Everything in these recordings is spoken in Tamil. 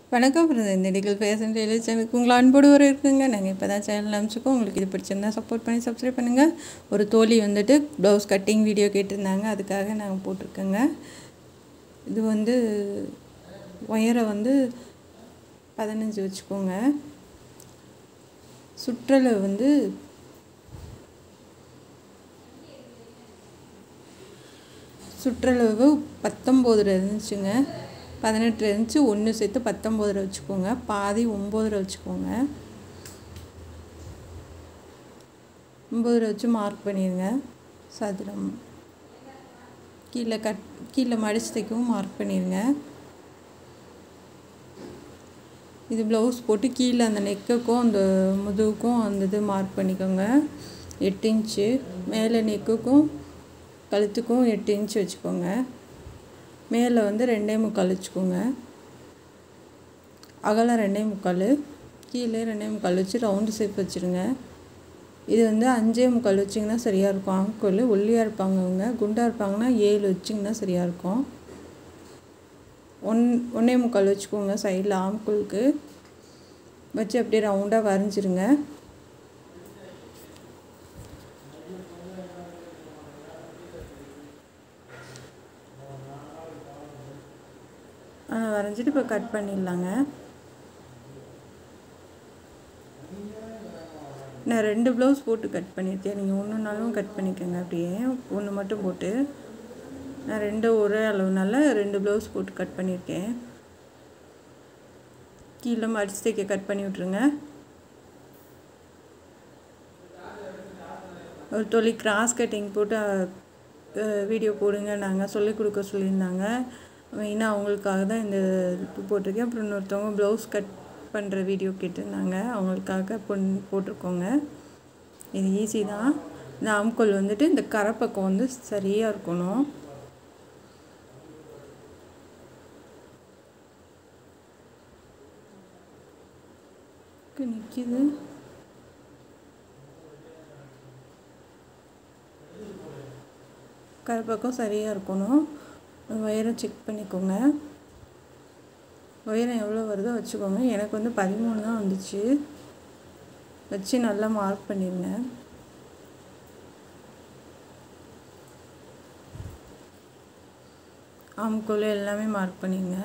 வணக்கம் பிரதிநிதிகள் ஃபேஷன் டெய்லர் சேனலுக்கு உங்களை அன்போடு வர இருக்குங்க நாங்கள் இப்போ தான் சேனல் அமைச்சிருக்கோம் உங்களுக்கு இது பிடிச்சிருந்தா சப்போர்ட் பண்ணி சப்ஸ்கிரைப் பண்ணுங்கள் ஒரு தோழி வந்துட்டு ப்ளவுஸ் கட்டிங் வீடியோ கேட்டிருந்தாங்க அதுக்காக நாங்கள் போட்டிருக்கோங்க இது வந்து ஒயரை வந்து பதினஞ்சு வச்சுக்கோங்க சுற்றளவு வந்து சுற்றளவு பத்தொம்போதுல இருந்துச்சுங்க பதினெட்டுல இருந்துச்சு ஒன்று சேர்த்து பத்தொம்போதுல வச்சுக்கோங்க பாதி ஒம்போதுல வச்சுக்கோங்க ஒம்போதுல வச்சு மார்க் பண்ணிடுங்க சதுரம் கீழே கட் கீழே மடிச்சு தைக்கவும் மார்க் பண்ணிடுங்க இது ப்ளவுஸ் போட்டு கீழே அந்த நெக்குக்கும் அந்த முதுகுக்கும் அந்த இது மார்க் பண்ணிக்கோங்க எட்டு இன்ச்சு மேலே நெக்குக்கும் கழுத்துக்கும் எட்டு இன்ச் வச்சுக்கோங்க மேலே வந்து ரெண்டே முக்கால் வச்சுக்கோங்க அகலம் ரெண்டே முக்கால் கீழே ரெண்டே முக்கால் வச்சு ரவுண்டு ஷேப் வச்சுருங்க இது வந்து அஞ்சே முக்கால் வச்சிங்கன்னா சரியாக இருக்கும் ஆம்கோல் ஒல்லியாக இருப்பாங்க அவங்க குண்டாக இருப்பாங்கன்னா ஏழு வச்சிங்கன்னா சரியாக இருக்கும் ஒன் ஒன்றே முக்கால் வச்சுக்கோங்க சைடில் ஆம்கோலுக்கு வச்சு அப்படியே ரவுண்டாக வரைஞ்சிருங்க வரைஞ்சிட்டு இப்போ கட் பண்ணிடலாங்க நான் ரெண்டு ப்ளவுஸ் போட்டு கட் பண்ணியிருக்கேன் நீங்கள் ஒன்றுனாலும் கட் பண்ணிக்கோங்க அப்படியே ஒன்று மட்டும் போட்டு நான் ரெண்டு ஒரே அளவுனால ரெண்டு ப்ளவுஸ் போட்டு கட் பண்ணியிருக்கேன் கீழே மடிச்சு தைக்க கட் பண்ணி விட்ருங்க ஒரு தொழில் கிராஸ் கட்டிங் போட்டு வீடியோ போடுங்க நாங்கள் சொல்லிக் கொடுக்க சொல்லியிருந்தாங்க மெயினாக அவங்களுக்காக தான் இந்த இது போட்டிருக்கேன் அப்புறம் இன்னொருத்தவங்க ப்ளவுஸ் கட் பண்ணுற வீடியோ கேட்டிருந்தாங்க அவங்களுக்காக பொன் போட்டிருக்கோங்க இது ஈஸி தான் இந்த ஆம்கோல் வந்துட்டு இந்த கரைப்பக்கம் வந்து சரியாக இருக்கணும் நிற்கிது கரைப்பக்கம் சரியாக இருக்கணும் ஒயரம் செக் பண்ணிக்கோங்க உயரம் எவ்வளோ வருதோ வச்சுக்கோங்க எனக்கு வந்து பதிமூணு தான் வந்துச்சு வச்சு நல்லா மார்க் பண்ணிடுங்க ஆம்கோல் எல்லாமே மார்க் பண்ணிடுங்க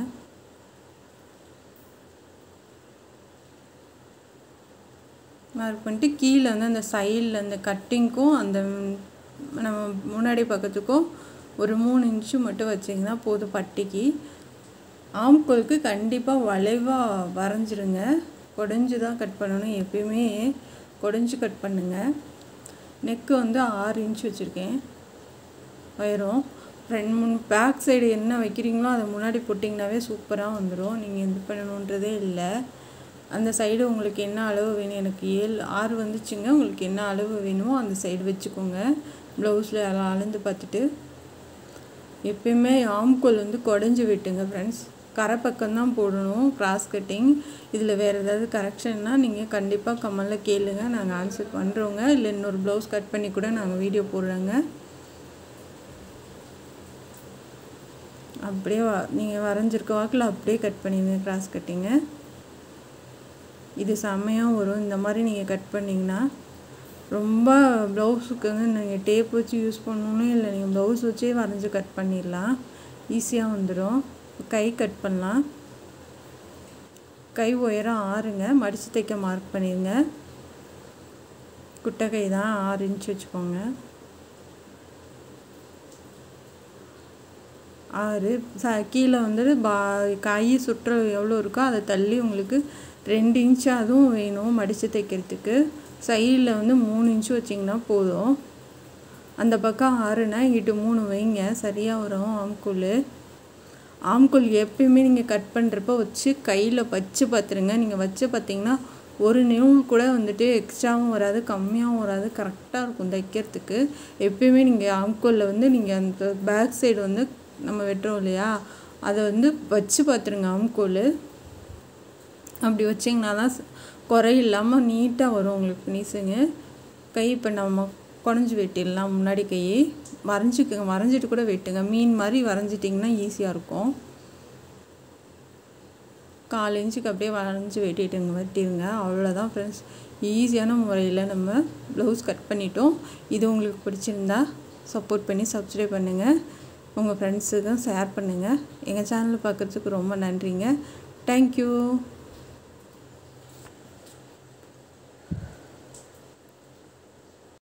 மார்க் பண்ணிட்டு கீழே வந்து அந்த சைடில் அந்த கட்டிங்க்கும் அந்த நம்ம முன்னாடி பக்கத்துக்கும் ஒரு மூணு இன்ச்சு மட்டும் வச்சிங்கன்னா போதும் பட்டிக்கு ஆம்கோலுக்கு கண்டிப்பாக வளைவாக வரைஞ்சிருங்க குடஞ்சி தான் கட் பண்ணணும் எப்பயுமே குடஞ்சி கட் பண்ணுங்க நெக்கு வந்து ஆறு இன்ச் வச்சுருக்கேன் உயரம் ரெண்டு மூணு பேக் சைடு என்ன வைக்கிறீங்களோ அதை முன்னாடி போட்டிங்கனாவே சூப்பராக வந்துடும் நீங்கள் இது பண்ணணுன்றதே இல்லை அந்த சைடு உங்களுக்கு என்ன அளவு வேணும் எனக்கு ஏழு ஆறு வந்துச்சுங்க உங்களுக்கு என்ன அளவு வேணுமோ அந்த சைடு வச்சுக்கோங்க ப்ளவுஸில் அளந்து பார்த்துட்டு எப்பயுமே ஆம்கோல் வந்து குடஞ்சி விட்டுங்க ஃப்ரெண்ட்ஸ் கரை பக்கம்தான் போடணும் கிராஸ் கட்டிங் இதில் வேறு ஏதாவது கரெக்ஷன்னா நீங்கள் கண்டிப்பாக கம்மலில் கேளுங்க நாங்கள் ஆன்சர் பண்ணுறோங்க இல்லை இன்னொரு ப்ளவுஸ் கட் பண்ணி கூட நாங்கள் வீடியோ போடுறோங்க அப்படியே நீங்கள் வரைஞ்சிருக்க வாக்கில் அப்படியே கட் பண்ணிடுங்க கிராஸ் கட்டிங்க இது செம்மையாக வரும் இந்த மாதிரி நீங்கள் கட் பண்ணிங்கன்னா ரொம்ப ப்ளவுஸுக்கு வந்து நீங்கள் டேப் வச்சு யூஸ் பண்ணணும் இல்லை நீங்கள் ப்ளவுஸ் வச்சே வரைஞ்சி கட் பண்ணிடலாம் ஈஸியாக வந்துடும் கை கட் பண்ணலாம் கை உயரம் ஆறுங்க மடித்து தைக்க மார்க் பண்ணிடுங்க குட்டை கை தான் ஆறு இன்ச் வச்சுக்கோங்க ஆறு ச கீழே வந்துட்டு பா கை சுற்ற எவ்வளோ இருக்கோ அதை தள்ளி உங்களுக்கு ரெண்டு இன்ச்சு அதுவும் வேணும் மடித்து தைக்கிறதுக்கு சைடில் வந்து மூணு இன்ச்சு வச்சிங்கன்னா போதும் அந்த பக்கம் ஆறுனா இங்கிட்டு மூணு வைங்க சரியாக வரும் ஆம்கூல் ஆம்கூல் எப்பயுமே நீங்கள் கட் பண்ணுறப்ப வச்சு கையில் வச்சு பார்த்துருங்க நீங்கள் வச்சு பார்த்தீங்கன்னா ஒரு நூல் கூட வந்துட்டு எக்ஸ்ட்ராவும் வராது கம்மியாகவும் வராது கரெக்டாக இருக்கும் தைக்கிறதுக்கு எப்பயுமே நீங்கள் ஆம்கூலில் வந்து நீங்கள் அந்த பேக் சைடு வந்து நம்ம வெட்டுறோம் இல்லையா அதை வந்து வச்சு பார்த்துருங்க ஆம்கோல் அப்படி வச்சிங்கன்னா தான் குறை இல்லாமல் நீட்டாக வரும் உங்களுக்கு ஃபினிஷிங்கு கை இப்போ நம்ம குடஞ்சி வெட்டிடலாம் முன்னாடி கை வரைஞ்சிக்கோங்க வரைஞ்சிட்டு கூட வெட்டுங்க மீன் மாதிரி வரைஞ்சிட்டிங்கன்னா ஈஸியாக இருக்கும் கால் இன்ச்சுக்கு அப்படியே வளைஞ்சி வெட்டிட்டுங்க வெட்டிடுங்க அவ்வளோதான் ஃப்ரெண்ட்ஸ் ஈஸியான முறையில் நம்ம ப்ளவுஸ் கட் பண்ணிட்டோம் இது உங்களுக்கு பிடிச்சிருந்தா சப்போர்ட் பண்ணி சப்ஸ்கிரைப் பண்ணுங்கள் உங்கள் ஃப்ரெண்ட்ஸுக்கும் ஷேர் பண்ணுங்கள் எங்கள் சேனலை பார்க்குறதுக்கு ரொம்ப நன்றிங்க தேங்க்யூ